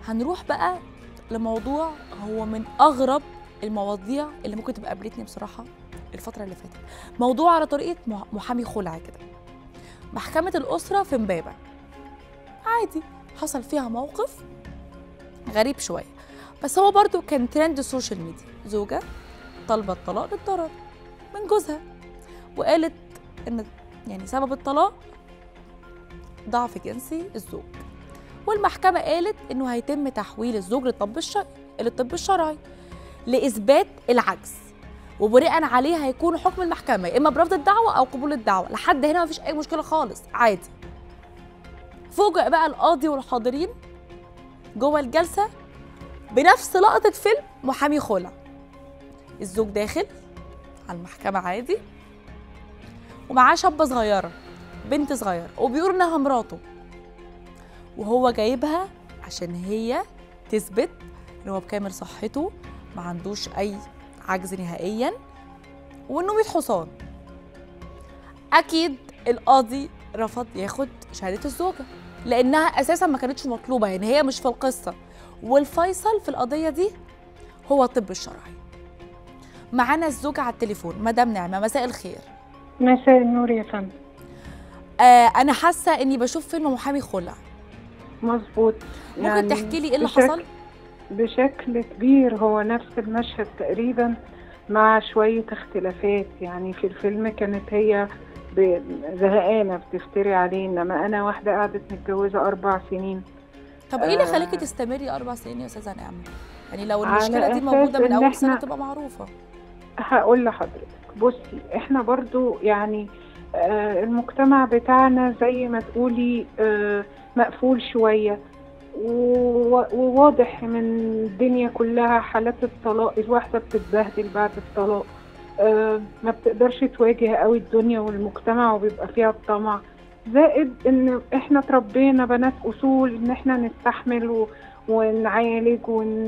هنروح بقى لموضوع هو من اغرب المواضيع اللي ممكن تبقى قابلتني بصراحه الفتره اللي فاتت موضوع على طريقه مح- محامي خلع كده محكمه الاسره في امبابه عادي حصل فيها موقف غريب شويه بس هو برضو كان ترند السوشيال ميديا زوجه طالبه الطلاق للضرر من جوزها وقالت ان يعني سبب الطلاق ضعف جنسي الزوج والمحكمة قالت إنه هيتم تحويل الزوج للطب الشرعي للطب الشرعي لإثبات العجز وبناء عليه هيكون حكم المحكمة يا إما برفض الدعوة أو قبول الدعوة لحد هنا مفيش أي مشكلة خالص عادي فوجئ بقى القاضي والحاضرين جوه الجلسة بنفس لقطة فيلم محامي خلع الزوج داخل على المحكمة عادي ومعاه شابة صغيرة بنت صغيرة وبيقول إنها مراته وهو جايبها عشان هي تثبت ان هو بكامل صحته ما عندوش اي عجز نهائيا وانه 100 حصان اكيد القاضي رفض ياخد شهاده الزوجه لانها اساسا ما كانتش مطلوبه يعني هي مش في القصه والفيصل في القضيه دي هو الطب الشرعي معانا الزوجه على التليفون مدام نعمه مساء الخير مساء النور يا فندم آه انا حاسه اني بشوف فيلم محامي خلع مظبوط ممكن تحكي لي ايه اللي بشكل- حصل بشكل كبير هو نفس المشهد تقريبا مع شوية اختلافات يعني في الفيلم كانت هي ب- زهقانة بتفتري عليه إنما أنا واحدة قعدت متجوزة أربع سنين طب ايه اللي آه. خليكي تستمري اربع سنين يا استاذه نعمه يعني لو على المشكله دي أساس موجوده من إن اول سنه إحنا- تبقى معروفه هقول لحضرتك بصي احنا برضو يعني آه المجتمع بتاعنا زي ما تقولي آه مقفول شوية و- وواضح من الدنيا كلها حالات الطلاق الواحدة بتتبهدل بعد الطلاق آه ما بتقدرش تواجه قوي الدنيا والمجتمع وبيبقى فيها الطمع زائد ان احنا تربينا بنات اصول ان احنا نستحمل و- ونعالج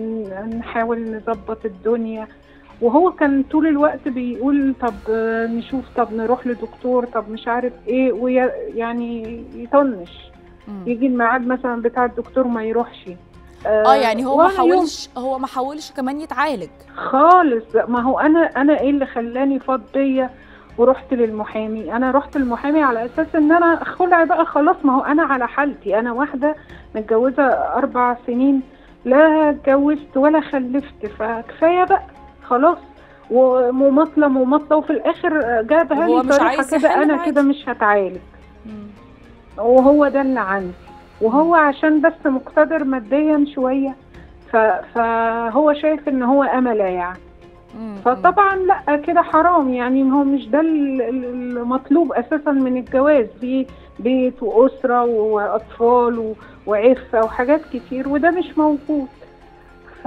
ونحاول نظبط الدنيا وهو كان طول الوقت بيقول طب آه، نشوف طب نروح لدكتور طب مش عارف ايه ويعني يطنش مم. يجي الميعاد مثلا بتاع الدكتور ما يروحش اه يعني هو ما وأنا يوم- حاولش هو ما حاولش كمان يتعالج خالص ما هو انا انا ايه اللي خلاني فاض بيا ورحت للمحامي انا رحت للمحامي على اساس ان انا خلع بقى خلاص ما هو انا على حالتي انا واحده متجوزه اربع سنين لا اتجوزت ولا خلفت فكفايه بقى خلاص ومماطله مماطله وفي الاخر جابها وهو لي مش طريقه عايز كده يحل انا معاكي. كده مش هتعالج مم. وهو ده اللي عندي وهو عشان بس مقتدر ماديا شويه ف- فهو شايف ان هو امله يعني مم. فطبعا لا كده حرام يعني هو مش ده ال- ال- المطلوب اساسا من الجواز في بيت واسره واطفال و- وعفه وحاجات كتير وده مش موجود ف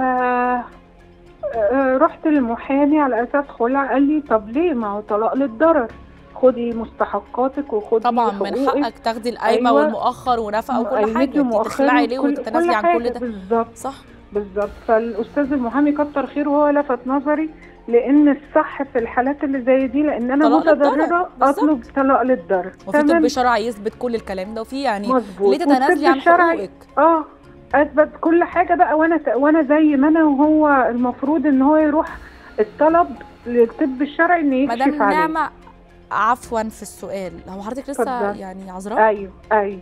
آه، رحت للمحامي على اساس خلع قال لي طب ليه ما هو طلاق للضرر خدي مستحقاتك وخدي طبعا من حقوقك. حقك تاخدي القايمه أيوة. والمؤخر ونفقه وكل قايمتي حاجه انت ومؤخري تخلعي ليه وكل- وتتنازلي كل عن كل حاجة ده بالظبط صح بالظبط فالاستاذ المحامي كتر خيره وهو لفت نظري لان الصح في الحالات اللي زي دي لان انا طلاق للضرر. متضرره بالظبط. اطلب طلاق للضرر وفي طب شرعي يثبت كل الكلام ده وفي يعني مظبوط ليه تتنازلي والطب عن الشرعي- حقوقك اه اثبت كل حاجه بقى وانا وانا زي ما انا وهو المفروض ان هو يروح الطلب للطب الشرعي ان يكشف مدام عليه نعمه عفوا في السؤال هو حضرتك لسه اتفضل. يعني عذراء ايوه ايوه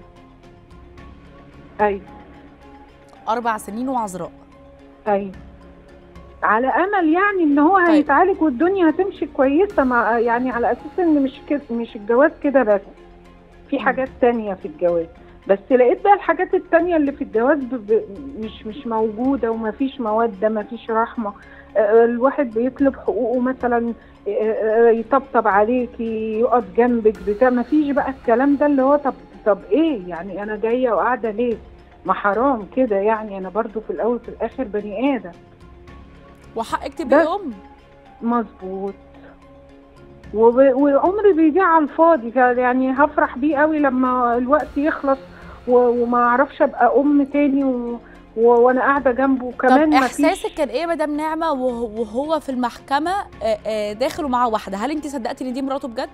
ايوه اربع سنين وعذراء ايوه على امل يعني ان هو طيب. هيتعالج والدنيا هتمشي كويسه مع يعني على اساس ان مش كده مش الجواز كده بس في مم. حاجات تانية في الجواز بس لقيت بقى الحاجات التانية اللي في الجواز ب... ب... مش مش موجودة ومفيش مودة مفيش رحمة آه، الواحد بيطلب حقوقه مثلا آه، آه، يطبطب عليكي يقف جنبك بتاع مفيش بقى الكلام ده اللي هو طب طب ايه يعني انا جاية وقاعدة ليه ما حرام كده يعني انا برضو في الاول في الاخر بني ادم وحقك تبقي بس. ام مظبوط وب- وعمري بيضيع على الفاضي ف- يعني هفرح بيه قوي لما الوقت يخلص و- وما اعرفش ابقى ام تاني و... و... وانا قاعده جنبه طب كمان ما احساسك كان ايه يا مدام نعمه وهو وهو في المحكمه آه، آه، داخل ومعاه واحده هل انت صدقتي ان دي مراته بجد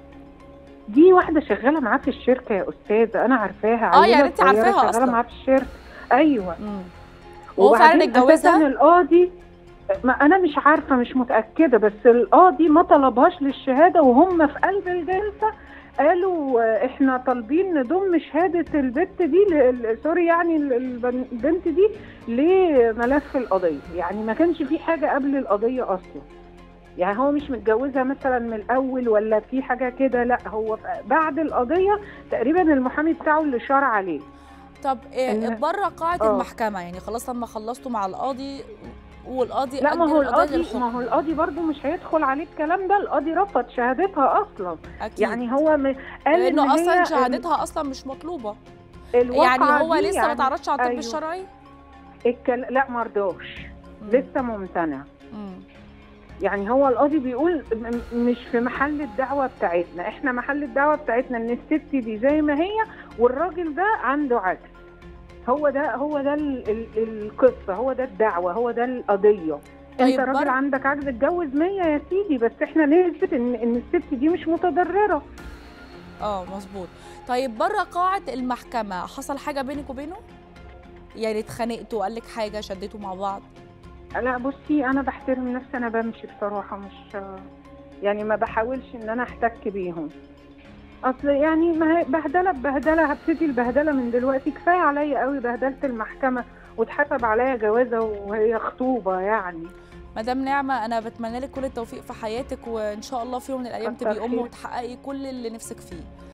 دي واحده شغاله معاه في الشركه يا استاذه انا عارفاها آه، يعني عيلة أنت صغيرة عارفاها شغاله أصلاً. معاه في الشركه ايوه مم. هو فعلا وبعدين اتجوزها؟ أساساً القاضي ما انا مش عارفه مش متاكده بس القاضي ما طلبهاش للشهاده وهم في قلب الجلسه قالوا آه، احنا طالبين نضم شهاده البت دي ل- ال- سوري يعني ال- البن- البنت دي لملف القضيه يعني ما كانش في حاجه قبل القضيه اصلا يعني هو مش متجوزها مثلا من الاول ولا في حاجه كده لا هو بعد القضيه تقريبا المحامي بتاعه اللي شار عليه طب إيه إن- بره قاعه آه. المحكمه يعني خلاص لما خلصتوا مع القاضي والقاضي لا ما أجل هو القضية القاضي للحكم. ما هو القاضي برضه مش هيدخل عليه الكلام ده القاضي رفض شهادتها اصلا اكيد يعني هو م... قال إن لانه اصلا هي شهادتها اصلا مش مطلوبه ال- الواقعة يعني هو دي لسه ما يعني تعرضش على الطب أيوه. الشرعي الكل... لا مرضاش مم. لسه ممتنع مم. يعني هو القاضي بيقول م- مش في محل الدعوة بتاعتنا احنا محل الدعوة بتاعتنا ان الست دي زي ما هي والراجل ده عنده عجز هو ده هو ده ال... ال... القصة هو ده الدعوة هو ده القضية طيب انت راجل بر- عندك عجز اتجوز 100 يا سيدي بس احنا نثبت ان ان الست دي مش متضررة اه مظبوط طيب بره قاعه المحكمه حصل حاجه بينك وبينه يعني اتخانقتوا قال لك حاجه شديتوا مع بعض لا بصي انا بحترم نفسي انا بمشي بصراحه مش يعني ما بحاولش ان انا احتك بيهم اصل يعني ما هي بهدله ببهدله هبتدي البهدله من دلوقتي كفايه عليا قوي بهدله المحكمه واتحسب عليا جوازه وهي خطوبه يعني مدام نعمه انا بتمنى لك كل التوفيق في حياتك وان شاء الله في يوم من الايام كتر تبقي ام خير. وتحققي كل اللي نفسك فيه